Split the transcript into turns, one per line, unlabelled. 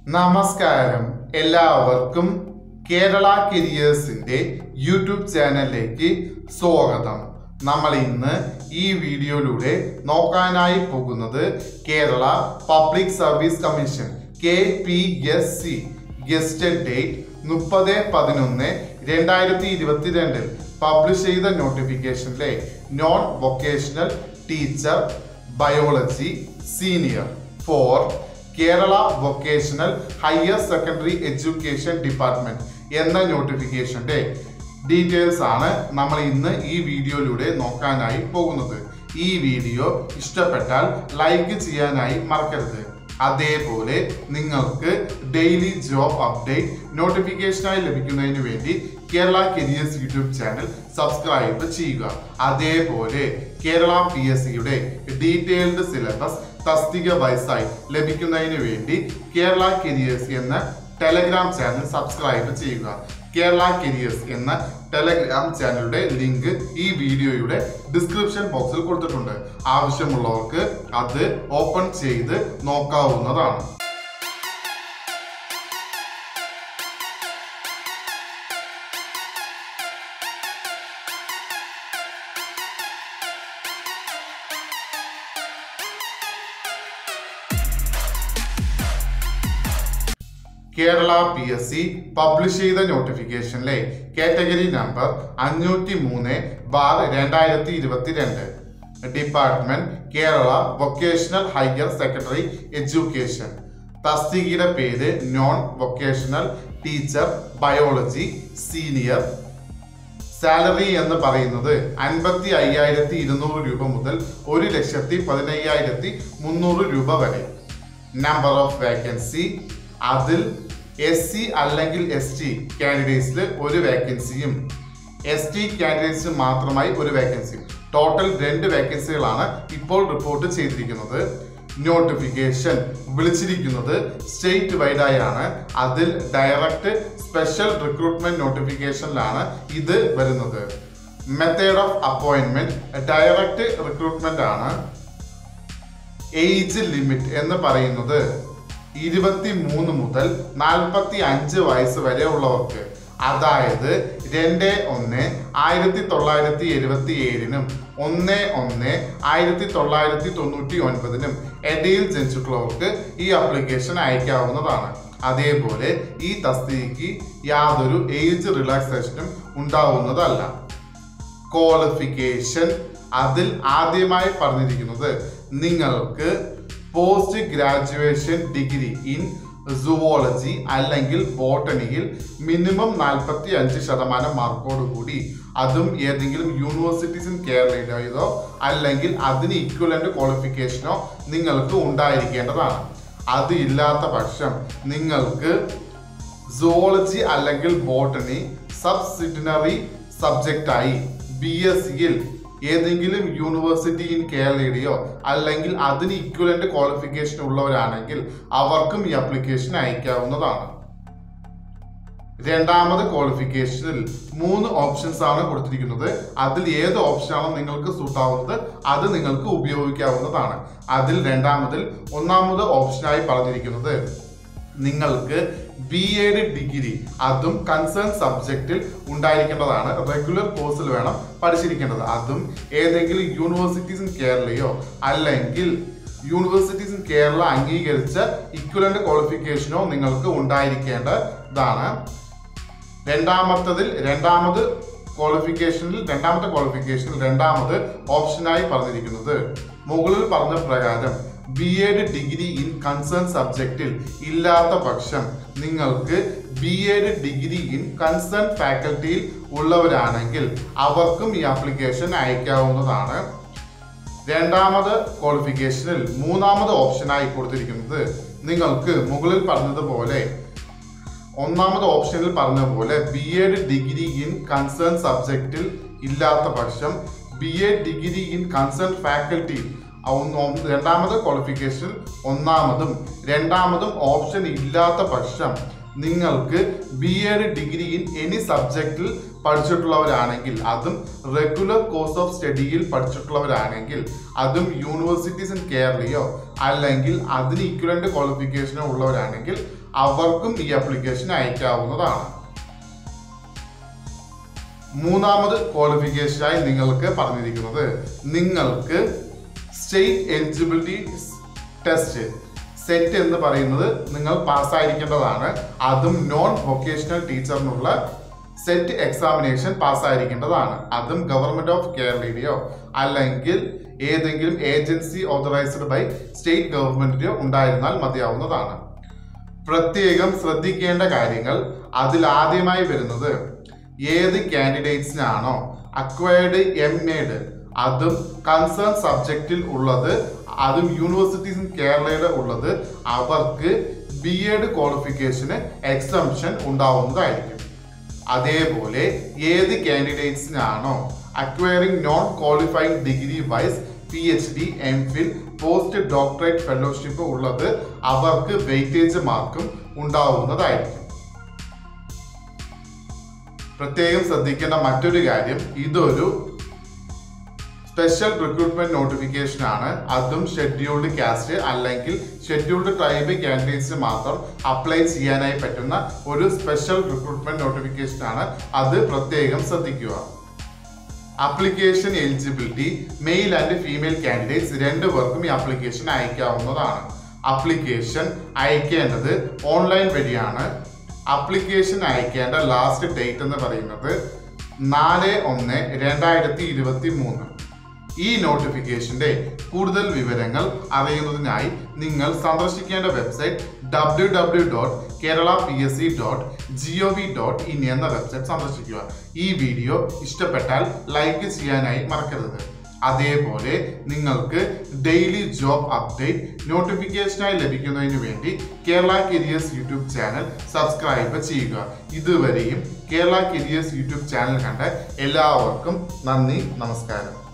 നമസ്കാരം എല്ലാവർക്കും കേരള കരിയേഴ്സിന്റെ യൂട്യൂബ് ചാനലിലേക്ക് സ്വാഗതം നമ്മൾ ഇന്ന് ഈ വീഡിയോയിലൂടെ നോക്കാനായി പോകുന്നത് Kerala public service commission K P S C gazetted date മുപ്പത് പതിനൊന്ന് രണ്ടായിരത്തി ഇരുപത്തിരണ്ടിൽ പബ്ലിഷ് ചെയ്ത നോട്ടിഫിക്കേഷനിലെ non vocational teacher biology senior for Kerala vocational higher secondary education department എന്ന നോട്ടിഫിക്കേഷന്റെ ഡീറ്റെയിൽസ് ആണ് നമ്മൾ ഇന്ന് ഈ വീഡിയോയിലൂടെ നോക്കാനായി പോകുന്നത് ഈ വീഡിയോ ഇഷ്ടപ്പെട്ടാൽ ലൈക്ക് ചെയ്യാനായി മറക്കരുത് അതേപോലെ നിങ്ങൾക്ക് ഡെയിലി ജോബ് അപ്ഡേറ്റ് നോട്ടിഫിക്കേഷനായി ലഭിക്കുന്നതിന് വേണ്ടി Kerala careers YouTube channel subscribe ചെയ്യുക അതേപോലെ കേരള പി എസ് സിയുടെ ഡീറ്റെയിൽഡ് സിലബസ് തസ്തിക വയസ്സായി ലഭിക്കുന്നതിന് വേണ്ടി കേരള കരിയേഴ്സ് എന്ന ടെലഗ്രാം ചാനൽ സബ്സ്ക്രൈബ് ചെയ്യുക കേരള കരിയേഴ്സ് എന്ന ടെലഗ്രാം ചാനലിന്റെ ലിങ്ക് ഈ വീഡിയോയുടെ ഡിസ്ക്രിപ്ഷൻ ബോക്സിൽ കൊടുത്തിട്ടുണ്ട് ആവശ്യമുള്ളവർക്ക് അത് ഓപ്പൺ ചെയ്ത് നോക്കാവുന്നതാണ് Kerala P S C publish ചെയ്ത നോട്ടിഫിക്കേഷനിലെ കാറ്റഗറി നമ്പർ അഞ്ഞൂറ്റി മൂന്ന് ബാർ രണ്ടായിരത്തി ഇരുപത്തിരണ്ട് department Kerala vocational higher secondary education തസ്തികയുടെ പേര് non vocational teacher biology senior salary എന്ന് പറയുന്നത് അൻപത്തി അയ്യായിരത്തി ഇരുന്നൂറ് രൂപ മുതൽ ഒരു ലക്ഷത്തി പതിനയ്യായിരത്തി മുന്നൂറ് രൂപ വരെ നമ്പർ ഓഫ് വേക്കൻസി അതിൽ എസ് സി അല്ലെങ്കിൽ എസ് ടി കാൻഡിഡേറ്റ്സിൽ ഒരു വേക്കൻസിയും എസ് ടി കാൻഡിഡേറ്റ്സിന് മാത്രമായി ഒരു വേക്കൻസി ടോട്ടൽ രണ്ട് വേക്കൻസികളാണ് ഇപ്പോൾ റിപ്പോർട്ട് ചെയ്തിരിക്കുന്നത് നോട്ടിഫിക്കേഷൻ വിളിച്ചിരിക്കുന്നത് സ്റ്റേറ്റ് വൈഡായാണ് അതിൽ ഡയറക്റ്റ് സ്പെഷ്യൽ റിക്രൂട്ട്മെന്റ് നോട്ടിഫിക്കേഷനിലാണ് ഇത് വരുന്നത് method of appointment direct recruitment ആണ് ഏജ് ലിമിറ്റ് എന്ന് പറയുന്നത് ഇരുപത്തി മൂന്ന് മുതൽ നാൽപ്പത്തി അഞ്ച് വയസ്സ് വരെ ഉള്ളവർക്ക് അതായത് രണ്ട് ഒന്ന് ആയിരത്തി തൊള്ളായിരത്തി എഴുപത്തി ഏഴിനും ഒന്ന് ഒന്ന് ആയിരത്തി തൊള്ളായിരത്തി തൊണ്ണൂറ്റി ഒൻപതിനും ഇടയിൽ ജനിച്ചിട്ടുള്ളവർക്ക് ഈ ആപ്ലിക്കേഷൻ അയക്കാവുന്നതാണ് അതേപോലെ ഈ തസ്തികയ്ക്ക് യാതൊരു ഏജ് റിലാക്സേഷനും ഉണ്ടാവുന്നതല്ല ക്വാളിഫിക്കേഷൻ അതിൽ ആദ്യമായി പറഞ്ഞിരിക്കുന്നത് നിങ്ങൾക്ക് post graduation degree in zoology അല്ലെങ്കിൽ ബോട്ടണിയിൽ മിനിമം നാൽപ്പത്തി അഞ്ച് ശതമാനം മാർക്കോട് കൂടി അതും ഏതെങ്കിലും യൂണിവേഴ്സിറ്റീസ് ഇൻ കേരളയിലോ അല്ലെങ്കിൽ അതിന് ഇക്വലന്റ് ക്വാളിഫിക്കേഷനോ നിങ്ങൾക്ക് ഉണ്ടായിരിക്കേണ്ടതാണ് അത് ഇല്ലാത്ത പക്ഷം നിങ്ങൾക്ക് സുവോളജി അല്ലെങ്കിൽ ബോട്ടണി സബ്സിഡിനറി സബ്ജക്റ്റായി ബി എസ് സിയിൽ ഏതെങ്കിലും യൂണിവേഴ്സിറ്റി ഇൻ കേരളയുടെയോ അല്ലെങ്കിൽ അതിന് ഇക്വലന്റ് ക്വാളിഫിക്കേഷൻ ഉള്ളവരാണെങ്കിൽ അവർക്കും ഈ അപ്ലിക്കേഷൻ അയക്കാവുന്നതാണ് രണ്ടാമത് ക്വാളിഫിക്കേഷനിൽ മൂന്ന് ഓപ്ഷൻസ് ആണ് കൊടുത്തിരിക്കുന്നത് അതിൽ ഏത് ഓപ്ഷനാണോ നിങ്ങൾക്ക് സൂട്ട് ആവുന്നത് അത് നിങ്ങൾക്ക് ഉപയോഗിക്കാവുന്നതാണ് അതിൽ രണ്ടാമതിൽ ഒന്നാമത് ഓപ്ഷനായി പറഞ്ഞിരിക്കുന്നത് നിങ്ങൾക്ക് ബി എഡ് ഡിഗ്രി അതും കൺസേൺ സബ്ജക്റ്റിൽ ഉണ്ടായിരിക്കേണ്ടതാണ് റെഗുലർ കോഴ്സിൽ വേണം പഠിച്ചിരിക്കേണ്ടത് അതും ഏതെങ്കിലും യൂണിവേഴ്സിറ്റീസ് ഇൻ കേരളയോ അല്ലെങ്കിൽ യൂണിവേഴ്സിറ്റീസ് ഇൻ കേരള അംഗീകരിച്ച ഇക്വലന്റ് ക്വാളിഫിക്കേഷനോ നിങ്ങൾക്ക് ഉണ്ടായിരിക്കേണ്ടതാണ് രണ്ടാമത്തതിൽ രണ്ടാമത് ക്വാളിഫിക്കേഷനിൽ രണ്ടാമത്തെ ക്വാളിഫിക്കേഷനിൽ രണ്ടാമത് ഓപ്ഷനായി പറഞ്ഞിരിക്കുന്നത് മുകളിൽ പറഞ്ഞ പ്രകാരം B Ed degree in concern സബ്ജക്റ്റിൽ ഇല്ലാത്ത പക്ഷം നിങ്ങൾക്ക് B Ed degree in concern ഫാക്കൽറ്റിയിൽ ഉള്ളവരാണെങ്കിൽ അവർക്കും ഈ ആപ്ലിക്കേഷൻ അയക്കാവുന്നതാണ് രണ്ടാമത് ക്വാളിഫിക്കേഷനിൽ മൂന്നാമത് ഓപ്ഷനായി കൊടുത്തിരിക്കുന്നത് നിങ്ങൾക്ക് മുകളിൽ പറഞ്ഞതുപോലെ ഒന്നാമത് ഓപ്ഷനിൽ പറഞ്ഞ പോലെ B Ed degree in concern സബ്ജക്റ്റിൽ ഇല്ലാത്ത പക്ഷം B Ed degree in concern faculty രണ്ടാമത് ക്വാളിഫിക്കേഷൻ ഒന്നാമതും രണ്ടാമതും ഓപ്ഷൻ ഇല്ലാത്ത പക്ഷം നിങ്ങൾക്ക് B Ed degree in any സബ്ജക്റ്റിൽ പഠിച്ചിട്ടുള്ളവരാണെങ്കിൽ അതും റെഗുലർ കോഴ്സ് ഓഫ് സ്റ്റഡിയിൽ പഠിച്ചിട്ടുള്ളവരാണെങ്കിൽ അതും യൂണിവേഴ്സിറ്റീസ് ഇൻ കേരളയോ അല്ലെങ്കിൽ അതിന് ഇക്വലന്റ് ക്വാളിഫിക്കേഷനോ ഉള്ളവരാണെങ്കിൽ അവർക്കും ഈ ആപ്ലിക്കേഷൻ അയക്കാവുന്നതാണ് മൂന്നാമത് ക്വാളിഫിക്കേഷനായി നിങ്ങൾക്ക് പറഞ്ഞിരിക്കുന്നത് നിങ്ങൾക്ക് സ്റ്റേറ്റ് എലിജിബിലിറ്റി ടെസ്റ്റ് സെറ്റ് എന്ന് പറയുന്നത് നിങ്ങൾ പാസ്സായിരിക്കേണ്ടതാണ് അതും നോൺ വൊക്കേഷണൽ ടീച്ചറിനുള്ള സെറ്റ് എക്സാമിനേഷൻ പാസ്സായിരിക്കേണ്ടതാണ് അതും ഗവൺമെന്റ് ഓഫ് കേരളയുടെയോ അല്ലെങ്കിൽ ഏതെങ്കിലും ഏജൻസി ഓതറൈസ്ഡ് ബൈ സ്റ്റേറ്റ് ഗവൺമെന്റിന്റെയോ ഉണ്ടായിരുന്നാൽ മതിയാവുന്നതാണ് പ്രത്യേകം ശ്രദ്ധിക്കേണ്ട കാര്യങ്ങൾ അതിൽ ആദ്യമായി വരുന്നത് ഏത് കാൻഡിഡേറ്റ്സിനാണോ അക്വയർഡ് എം എഡ് അതും കൺസേൺ സബ്ജക്റ്റിൽ ഉള്ളത് അതും യൂണിവേഴ്സിറ്റീസ് ഇൻ കേരളയുടെ ഉള്ളത് അവർക്ക് ബി എഡ് ക്വാളിഫിക്കേഷന് എക്സംഷൻ ഉണ്ടാവുന്നതായിരിക്കും അതേപോലെ ഏത് കാൻഡിഡേറ്റ്സിനാണോ acquiring non qualified degree wise P H D M Phil post doctorate fellowship ഉള്ളത് അവർക്ക് വെയിറ്റേജ് മാർക്കും ഉണ്ടാവുന്നതായിരിക്കും പ്രത്യേകം ശ്രദ്ധിക്കേണ്ട മറ്റൊരു കാര്യം ഇതൊരു സ്പെഷ്യൽ റിക്രൂട്ട്മെന്റ് നോട്ടിഫിക്കേഷൻ ആണ് അതും ഷെഡ്യൂൾഡ് കാസ്റ്റ് അല്ലെങ്കിൽ ഷെഡ്യൂൾഡ് ട്രൈബ് കാൻഡിഡേറ്റ്സിന് മാത്രം അപ്ലൈ ചെയ്യാനായി പറ്റുന്ന ഒരു സ്പെഷ്യൽ റിക്രൂട്ട്മെന്റ് നോട്ടിഫിക്കേഷൻ ആണ് അത് പ്രത്യേകം ശ്രദ്ധിക്കുക application eligibility male and female candidates രണ്ടു പേർക്കും ഈ ആപ്ലിക്കേഷൻ അയക്കാവുന്നതാണ് ആപ്ലിക്കേഷൻ അയക്കേണ്ടത് ഓൺലൈൻ വഴിയാണ് ആപ്ലിക്കേഷൻ അയക്കേണ്ട ലാസ്റ്റ് ഡേറ്റ് എന്ന് പറയുന്നത് നാല് ഒന്ന് രണ്ടായിരത്തി ഇരുപത്തി മൂന്ന് ഈ നോട്ടിഫിക്കേഷന്റെ കൂടുതൽ വിവരങ്ങൾ അറിയുന്നതിനായി നിങ്ങൾ സന്ദർശിക്കേണ്ട website W W dot Kerala P S C dot G O V dot in എന്ന വെബ്സൈറ്റ് സന്ദർശിക്കുക ഈ വീഡിയോ ഇഷ്ടപ്പെട്ടാൽ ലൈക്ക് ചെയ്യാനായി മറക്കരുത് അതേപോലെ നിങ്ങൾക്ക് ഡെയിലി ജോബ് അപ്ഡേറ്റ് നോട്ടിഫിക്കേഷനായി ലഭിക്കുന്നതിന് വേണ്ടി Kerala careers YouTube channel subscribe ചെയ്യുക ഇതുവരെയും കേരള കരിയേഴ്സ് യൂട്യൂബ് ചാനൽ കണ്ട എല്ലാവർക്കും നന്ദി നമസ്കാരം